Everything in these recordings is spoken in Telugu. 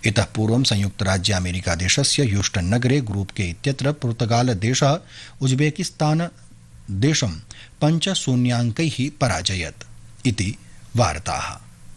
इतः पूर्वं संयुक्तराज्यामेरिकादेशस्य ह्यूस्टन् नगरे ग्रुप के इत्यत्र पुर्तगालदेशः उज्बेकिस्तान देशं पञ्च शून्याङ्कैः पराजयत् इति वार्ताः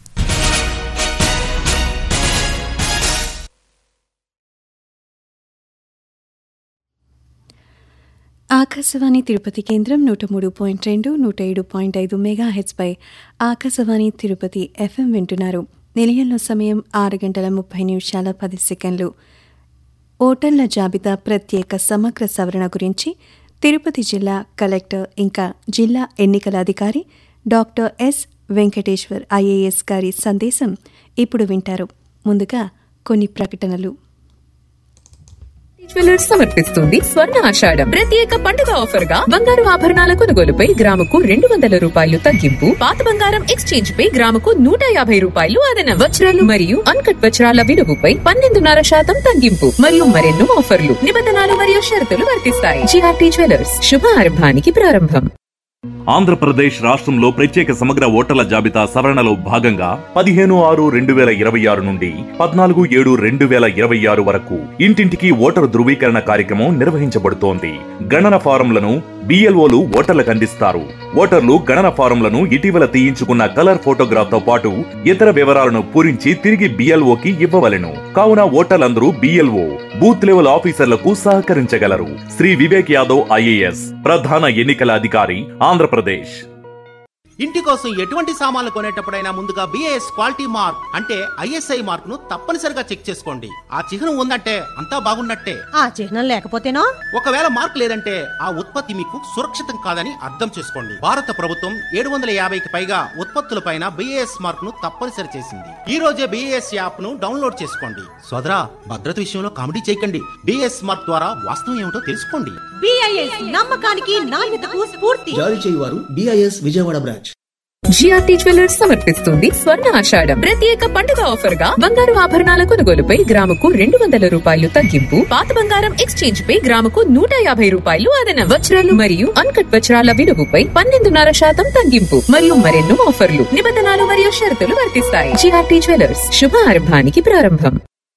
ఆకాశవాణి తిరుపతి కేంద్రం నూట మూడు పాయింట్ రెండు నూట ఏడు పాయింట్ ఐదు మెగా హెచ్పై ఆకాశవాణి తిరుపతి ఎఫ్ఎం వింటున్నారు నిలయంలో సమయం ఆరు గంటల ముప్పై నిమిషాల పది సెకండ్లు ఓటర్ల జాబితా ప్రత్యేక సమగ్ర సవరణ గురించి తిరుపతి జిల్లా కలెక్టర్ ఇంకా జిల్లా ఎన్నికల అధికారి డాక్టర్ ఎస్ వెంకటేశ్వర్ ఐఏఎస్ గారి సందేశం ఇప్పుడు వింటారు ముందుగా కొన్ని ప్రకటనలు జ్యువెలర్స్ సమర్పిస్తుంది స్వర్ణ ఆషాఢం ప్రత్యేక పండుగ ఆఫర్ గా బంగారు ఆభరణాల కొనుగోలుపై గ్రాముకు రెండు వందల రూపాయలు తగ్గింపు పాత బంగారం ఎక్స్చేంజ్ పై గ్రాముకు నూట యాభై రూపాయలు అదన వజ్రాలు మరియు అన్కట్ వజ్రాల విలువపై పన్నెండున్నర శాతం తగ్గింపు మరియు మరెన్నో ఆఫర్లు నిబంధనలు మరియు షరతులు వర్తిస్తాయి జిఆర్టీ జ్యువెలర్స్ శుభారంభానికి ప్రారంభం ఆంధ్రప్రదేశ్ రాష్ట్రంలో ప్రత్యేక సమగ్ర ఓటర్ల జాబితా సవరణలో భాగంగా పదిహేను ఆరు రెండు వేల ఇరవై ఆరు నుండి పద్నాలుగు ఏడు రెండు వేల ఇరవై ఆరు వరకు ఇంటింటికి ఓటరు ధృవీకరణ కార్యక్రమం నిర్వహించబడుతోంది గణన ఫారంలను బిఎల్ఓలు ఓటర్లకు అందిస్తారు ఓటర్లు గణన ఫారంలను ఇటీవల తీయించుకున్న కలర్ ఫోటోగ్రాఫ్ తో పాటు ఇతర వివరాలను పూరించి తిరిగి బిఎల్ఓకి ఇవ్వవలెను కావున ఓటర్లందరూ బిఎల్ఓ బూత్ లెవెల్ ఆఫీసర్లకు సహకరించగలరు శ్రీ వివేక్ యాదవ్ ఐఏఎస్ ప్రధాన ఎన్నికల అధికారి ఆంధ్రప్రదేశ్ ఇంటి కోసం ఎటువంటి సామాన్లు కొనేటప్పుడైనా ముందుగా బిఏఎస్ క్వాలిటీ మార్క్ అంటే ఐఎస్ఐ మార్క్ ను తప్పనిసరిగా చెక్ చేసుకోండి ఆ చిహ్నం ఉందంటే అంతా బాగున్నట్టే ఆ చిహ్నం లేకపోతేనో ఒకవేళ మార్క్ లేదంటే ఆ ఉత్పత్తి మీకు సురక్షితం కాదని అర్థం చేసుకోండి భారత ప్రభుత్వం ఏడు వందల యాభైకి పైగా ఉత్పత్తులపైన బిఏఎస్ మార్క్ ను తప్పనిసరి చేసింది ఈ రోజే బిఏఎస్ యాప్ ను డౌన్లోడ్ చేసుకోండి సోదరా భద్రత విషయంలో కామెడీ చేయకండి బిఏఎస్ మార్క్ ద్వారా వాస్తవం ఏమిటో తెలుసుకోండి బిఐఎస్ నమ్మకానికి నాణ్యతకు స్ఫూర్తి జారీ చేయువారు BIS Vijayawada branch GRT jewellers సమర్పిస్తుంది స్వర్ణ ఆషాఢం ప్రత్యేక పండుగ ఆఫర్ గా బంగారు ఆభరణాల కొనుగోలుపై గ్రాముకు రెండు వందల రూపాయలు తగ్గింపు పాత బంగారం ఎక్స్చేంజ్ పై గ్రాముకు నూట యాభై రూపాయలు అదన వజ్రాలు మరియు అన్కట్ వజ్రాల విలువపై పన్నెండున్నర శాతం తగ్గింపు మరియు మరెన్నో ఆఫర్లు నిబంధనలు మరియు షరతులు వర్తిస్తాయి జిఆర్టీ జ్యువెలర్స్ శుభారంభానికి ప్రారంభం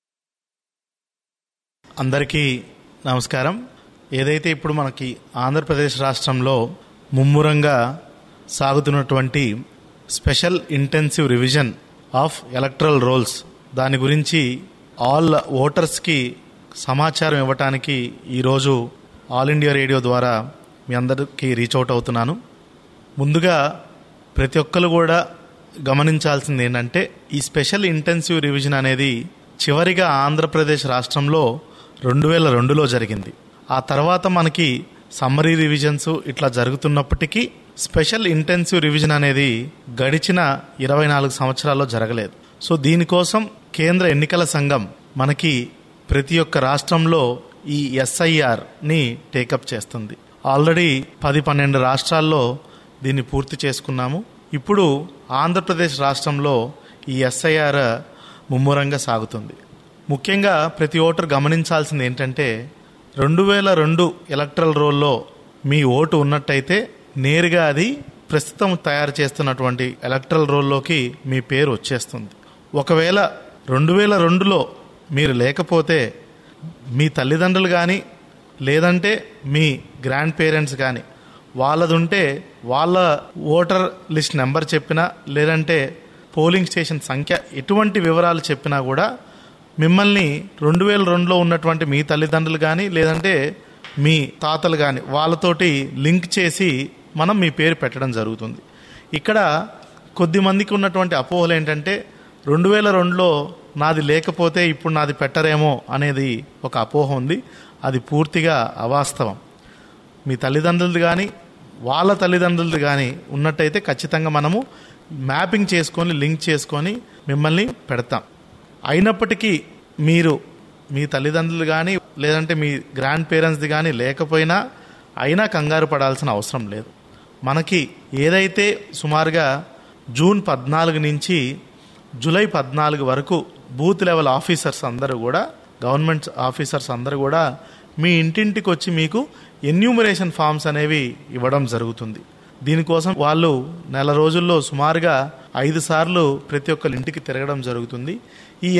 అందరికీ నమస్కారం ఏదైతే ఇప్పుడు మనకి ఆంధ్రప్రదేశ్ రాష్ట్రంలో ముమ్మురంగా సాగుతున్నటువంటి special intensive revision of electoral rolls దాని గురించి ఆల్ ఓటర్స్కి సమాచారం ఇవ్వటానికి ఈరోజు ఆల్ ఇండియా రేడియో ద్వారా మీ అందరికీ రీచ్ అవుట్ అవుతున్నాను ముందుగా ప్రతి ఒక్కరు కూడా గమనించాల్సింది ఏంటంటే ఈ స్పెషల్ ఇంటెన్సివ్ రివిజన్ అనేది చివరిగా ఆంధ్రప్రదేశ్ రాష్ట్రంలో రెండు వేల రెండులో జరిగింది ఆ తర్వాత మనకి సమ్మరీ రివిజన్స్ ఇట్లా జరుగుతున్నప్పటికీ స్పెషల్ ఇంటెన్సివ్ రివిజన్ అనేది గడిచిన ఇరవై నాలుగు సంవత్సరాల్లో జరగలేదు సో దీనికోసం కేంద్ర ఎన్నికల సంఘం మనకి ప్రతి ఒక్క రాష్ట్రంలో ఈ ఎస్ఐఆర్ని టేకప్ చేస్తుంది ఆల్రెడీ పది పన్నెండు రాష్ట్రాల్లో దీన్ని పూర్తి చేసుకున్నాము ఇప్పుడు ఆంధ్రప్రదేశ్ రాష్ట్రంలో ఈ ఎస్ఐఆర్ ముమ్మరంగా సాగుతుంది ముఖ్యంగా ప్రతి ఓటర్ గమనించాల్సింది ఏంటంటే రెండు వేల రెండు ఎలక్ట్రల్ రోల్లో మీ ఓటు ఉన్నట్టయితే నేరుగా అది ప్రస్తుతం తయారు చేస్తున్నటువంటి ఎలక్ట్రల్ రోల్లోకి మీ పేరు వచ్చేస్తుంది ఒకవేళ రెండు వేల రెండులో మీరు లేకపోతే మీ తల్లిదండ్రులు కానీ లేదంటే మీ గ్రాండ్ పేరెంట్స్ కానీ వాళ్ళది ఉంటే వాళ్ళ ఓటర్ లిస్ట్ నెంబర్ చెప్పినా లేదంటే పోలింగ్ స్టేషన్ సంఖ్య ఎటువంటి వివరాలు చెప్పినా కూడా మిమ్మల్ని రెండు వేల రెండులో ఉన్నటువంటి మీ తల్లిదండ్రులు కానీ లేదంటే మీ తాతలు కానీ వాళ్ళతోటి లింక్ చేసి మనం మీ పేరు పెట్టడం జరుగుతుంది ఇక్కడ కొద్ది మందికి ఉన్నటువంటి అపోహలు ఏంటంటే రెండు వేల రెండులో నాది లేకపోతే ఇప్పుడు నాది పెట్టరేమో అనేది ఒక అపోహ ఉంది అది పూర్తిగా అవాస్తవం మీ తల్లిదండ్రులది కానీ వాళ్ళ తల్లిదండ్రులది కానీ ఉన్నట్టయితే ఖచ్చితంగా మనము మ్యాపింగ్ చేసుకొని లింక్ చేసుకొని మిమ్మల్ని పెడతాం అయినప్పటికీ మీరు మీ తల్లిదండ్రులు కానీ లేదంటే మీ గ్రాండ్ పేరెంట్స్ది కానీ లేకపోయినా అయినా కంగారు పడాల్సిన అవసరం లేదు మనకి ఏదైతే సుమారుగా జూన్ పద్నాలుగు నుంచి జూలై పద్నాలుగు వరకు బూత్ లెవెల్ ఆఫీసర్స్ అందరూ కూడా గవర్నమెంట్ ఆఫీసర్స్ అందరూ కూడా మీ ఇంటింటికి వచ్చి మీకు ఎన్యూమరేషన్ ఫామ్స్ అనేవి ఇవ్వడం జరుగుతుంది దీనికోసం వాళ్ళు నెల రోజుల్లో సుమారుగా ఐదు సార్లు ప్రతి ఒక్కరి ఇంటికి తిరగడం జరుగుతుంది